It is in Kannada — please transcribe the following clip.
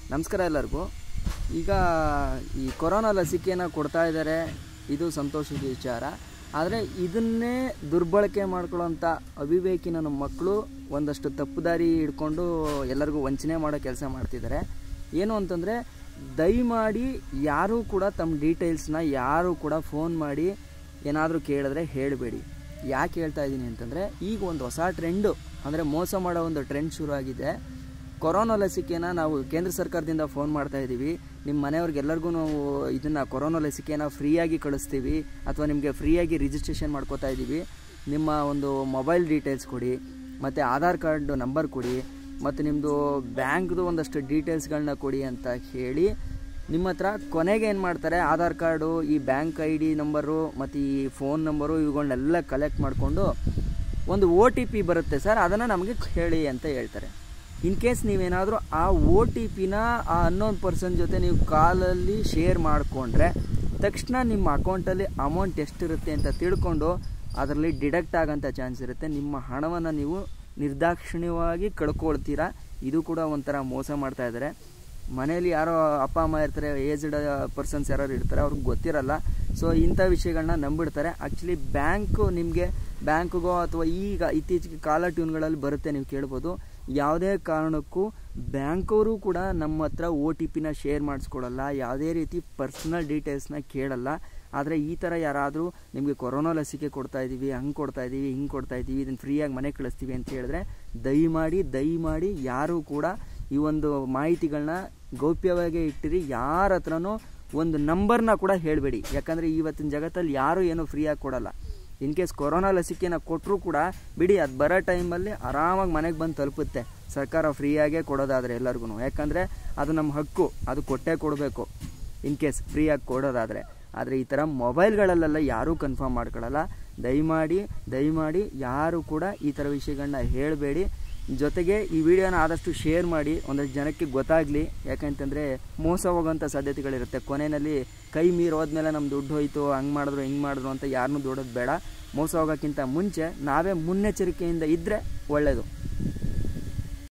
ನಮಸ್ಕಾರ ಎಲ್ಲರಿಗೂ ಈಗ ಈ ಕೊರೋನಾ ಲಸಿಕೆಯನ್ನು ಕೊಡ್ತಾ ಇದ್ದಾರೆ ಇದು ಸಂತೋಷದ ವಿಚಾರ ಆದರೆ ಇದನ್ನೇ ದುರ್ಬಳಕೆ ಮಾಡ್ಕೊಳ್ಳೋಂಥ ಅವಿವೇಕಿನ ನಮ್ಮ ಮಕ್ಕಳು ಒಂದಷ್ಟು ತಪ್ಪು ದಾರಿ ಹಿಡ್ಕೊಂಡು ಎಲ್ಲರಿಗೂ ವಂಚನೆ ಮಾಡೋ ಕೆಲಸ ಮಾಡ್ತಿದ್ದಾರೆ ಏನು ಅಂತಂದರೆ ದಯಮಾಡಿ ಯಾರೂ ಕೂಡ ತಮ್ಮ ಡೀಟೇಲ್ಸ್ನ ಯಾರೂ ಕೂಡ ಫೋನ್ ಮಾಡಿ ಏನಾದರೂ ಕೇಳಿದ್ರೆ ಹೇಳಬೇಡಿ ಯಾಕೆ ಹೇಳ್ತಾ ಇದ್ದೀನಿ ಅಂತಂದರೆ ಈಗ ಒಂದು ಹೊಸ ಟ್ರೆಂಡು ಅಂದರೆ ಮೋಸ ಮಾಡೋ ಒಂದು ಟ್ರೆಂಡ್ ಶುರು ಆಗಿದೆ ಕೊರೋನಾ ಲಸಿಕೆನ ನಾವು ಕೇಂದ್ರ ಸರ್ಕಾರದಿಂದ ಫೋನ್ ಮಾಡ್ತಾ ಇದ್ದೀವಿ ನಿಮ್ಮ ಮನೆಯವ್ರಿಗೆಲ್ಲರಿಗೂ ನಾವು ಇದನ್ನು ಕೊರೋನಾ ಲಸಿಕೆನ ಫ್ರೀಯಾಗಿ ಕಳಿಸ್ತೀವಿ ಅಥವಾ ನಿಮಗೆ ಫ್ರೀಯಾಗಿ ರಿಜಿಸ್ಟ್ರೇಷನ್ ಮಾಡ್ಕೋತಾ ಇದ್ದೀವಿ ನಿಮ್ಮ ಒಂದು ಮೊಬೈಲ್ ಡೀಟೇಲ್ಸ್ ಕೊಡಿ ಮತ್ತು ಆಧಾರ್ ಕಾರ್ಡ್ ನಂಬರ್ ಕೊಡಿ ಮತ್ತು ನಿಮ್ಮದು ಬ್ಯಾಂಕ್ದು ಒಂದಷ್ಟು ಡೀಟೇಲ್ಸ್ಗಳನ್ನ ಕೊಡಿ ಅಂತ ಹೇಳಿ ನಿಮ್ಮ ಹತ್ರ ಕೊನೆಗೆ ಏನು ಮಾಡ್ತಾರೆ ಆಧಾರ್ ಕಾರ್ಡು ಈ ಬ್ಯಾಂಕ್ ಐ ಡಿ ನಂಬರು ಮತ್ತು ಈ ಫೋನ್ ನಂಬರು ಇವುಗಳನ್ನೆಲ್ಲ ಕಲೆಕ್ಟ್ ಮಾಡಿಕೊಂಡು ಒಂದು ಒ ಟಿ ಪಿ ಬರುತ್ತೆ ಸರ್ ಅದನ್ನು ನಮಗೆ ಹೇಳಿ ಅಂತ ಹೇಳ್ತಾರೆ ಇನ್ ಕೇಸ್ ನೀವೇನಾದರೂ ಆ ಒ ಟಿ ಪಿನ ಆ ಅನ್ನೋನ್ ಪರ್ಸನ್ ಜೊತೆ ನೀವು ಕಾಲಲ್ಲಿ ಶೇರ್ ಮಾಡಿಕೊಂಡ್ರೆ ತಕ್ಷಣ ನಿಮ್ಮ ಅಕೌಂಟಲ್ಲಿ ಅಮೌಂಟ್ ಎಷ್ಟಿರುತ್ತೆ ಅಂತ ತಿಳ್ಕೊಂಡು ಅದರಲ್ಲಿ ಡಿಡಕ್ಟ್ ಆಗೋಂಥ ಚಾನ್ಸ್ ಇರುತ್ತೆ ನಿಮ್ಮ ಹಣವನ್ನು ನೀವು ನಿರ್ದಾಕ್ಷಿಣ್ಯವಾಗಿ ಕಳ್ಕೊಳ್ತೀರಾ ಇದು ಕೂಡ ಒಂಥರ ಮೋಸ ಮಾಡ್ತಾ ಇದ್ದಾರೆ ಮನೇಲಿ ಯಾರೋ ಅಪ್ಪ ಅಮ್ಮ ಇರ್ತಾರೆ ಏಜ್ಡ್ ಪರ್ಸನ್ಸ್ ಯಾರು ಇರ್ತಾರೆ ಅವ್ರಿಗೆ ಗೊತ್ತಿರಲ್ಲ ಸೊ ಇಂಥ ವಿಷಯಗಳನ್ನ ನಂಬಿಡ್ತಾರೆ ಆ್ಯಕ್ಚುಲಿ ಬ್ಯಾಂಕು ನಿಮಗೆ ಬ್ಯಾಂಕ್ಗೋ ಅಥವಾ ಈಗ ಇತ್ತೀಚೆಗೆ ಕಾಲ ಟ್ಯೂನ್ಗಳಲ್ಲಿ ಬರುತ್ತೆ ನೀವು ಕೇಳ್ಬೋದು ಯಾವುದೇ ಕಾರಣಕ್ಕೂ ಬ್ಯಾಂಕವರು ಕೂಡ ನಮ್ಮ ಹತ್ರ ಒ ಟಿ ಪಿನ ಶೇರ್ ಮಾಡಿಸ್ಕೊಡಲ್ಲ ಯಾವುದೇ ರೀತಿ ಪರ್ಸ್ನಲ್ ಡೀಟೇಲ್ಸ್ನ ಕೇಳಲ್ಲ ಆದರೆ ಈ ಥರ ಯಾರಾದರೂ ನಿಮಗೆ ಕೊರೋನಾ ಲಸಿಕೆ ಕೊಡ್ತಾ ಇದ್ದೀವಿ ಹಂಗೆ ಕೊಡ್ತಾ ಇದ್ದೀವಿ ಹಿಂಗೆ ಕೊಡ್ತಾ ಇದ್ದೀವಿ ಇದನ್ನು ಫ್ರೀಯಾಗಿ ಮನೆ ಕಳಿಸ್ತೀವಿ ಅಂತ ಹೇಳಿದ್ರೆ ದಯಮಾಡಿ ದಯಮಾಡಿ ಯಾರೂ ಕೂಡ ಈ ಒಂದು ಮಾಹಿತಿಗಳನ್ನ ಗೌಪ್ಯವಾಗಿ ಇಟ್ಟಿರಿ ಯಾರ ಹತ್ರನೂ ಒಂದು ನಂಬರ್ನ ಕೂಡ ಹೇಳಬೇಡಿ ಯಾಕಂದರೆ ಇವತ್ತಿನ ಜಗತ್ತಲ್ಲಿ ಯಾರೂ ಏನೂ ಫ್ರೀಯಾಗಿ ಕೊಡಲ್ಲ ಇನ್ ಕೇಸ್ ಕೊರೋನಾ ಲಸಿಕೆನ ಕೊಟ್ಟರೂ ಕೂಡ ಬಿಡಿ ಅದು ಬರೋ ಟೈಮಲ್ಲಿ ಆರಾಮಾಗಿ ಮನೆಗೆ ಬಂದು ತಲುಪುತ್ತೆ ಸರ್ಕಾರ ಫ್ರೀಯಾಗೇ ಕೊಡೋದಾದರೆ ಎಲ್ಲರಿಗೂ ಯಾಕಂದರೆ ಅದು ನಮ್ಮ ಹಕ್ಕು ಅದು ಕೊಟ್ಟೇ ಕೊಡಬೇಕು ಇನ್ ಕೇಸ್ ಫ್ರೀಯಾಗಿ ಕೊಡೋದಾದರೆ ಆದರೆ ಈ ಥರ ಮೊಬೈಲ್ಗಳಲ್ಲೆಲ್ಲ ಯಾರೂ ಕನ್ಫರ್ಮ್ ಮಾಡ್ಕೊಳ್ಳಲ್ಲ ದಯಮಾಡಿ ದಯಮಾಡಿ ಯಾರು ಕೂಡ ಈ ಥರ ವಿಷಯಗಳನ್ನ ಹೇಳಬೇಡಿ ಜೊತೆಗೆ ಈ ವಿಡಿಯೋನ ಆದಷ್ಟು ಶೇರ್ ಮಾಡಿ ಒಂದಷ್ಟು ಜನಕ್ಕೆ ಗೊತ್ತಾಗಲಿ ಯಾಕಂತಂದರೆ ಮೋಸ ಹೋಗೋಂಥ ಸಾಧ್ಯತೆಗಳಿರುತ್ತೆ ಕೊನೆಯಲ್ಲಿ ಕೈ ಮೀರಿ ಹೋದ್ಮೇಲೆ ನಮ್ಮ ದುಡ್ಡು ಹೋಯ್ತು ಹಂಗೆ ಮಾಡಿದ್ರು ಹಿಂಗೆ ಮಾಡಿದ್ರು ಅಂತ ಯಾರನ್ನೂ ದುಡೋದು ಬೇಡ ಮೋಸ ಹೋಗೋಕ್ಕಿಂತ ಮುಂಚೆ ನಾವೇ ಮುನ್ನೆಚ್ಚರಿಕೆಯಿಂದ ಇದ್ದರೆ ಒಳ್ಳೆಯದು